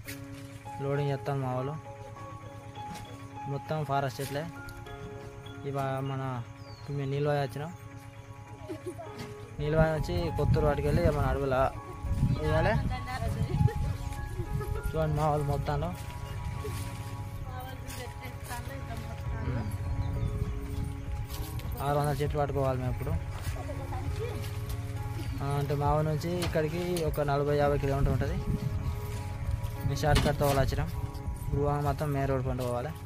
loading చేస్తాను మా వాళ్ళు మొత్తం ఫారెస్ట్ చెట్లే ఇవ మన మేము నీళ్ళు వచ్చినాం నీళ్ళు వచ్చి కొత్తూరు వాటికి వెళ్ళి మన అడవుల ఇవ్వాలి చూడండి మా వాళ్ళు మొత్తంలో ఆరు వందల చెట్లు పట్టుకోవాలి మేము ఇప్పుడు ఆ, అంటే మా ఊరు నుంచి ఇక్కడికి ఒక నలభై యాభై కిలోమీటర్ ఉంటుంది మేము షార్ట్ కట్తో వాళ్ళు వచ్చినాం ఇప్పుడు మొత్తం మెయిన్ రోడ్ పంట పోవాలి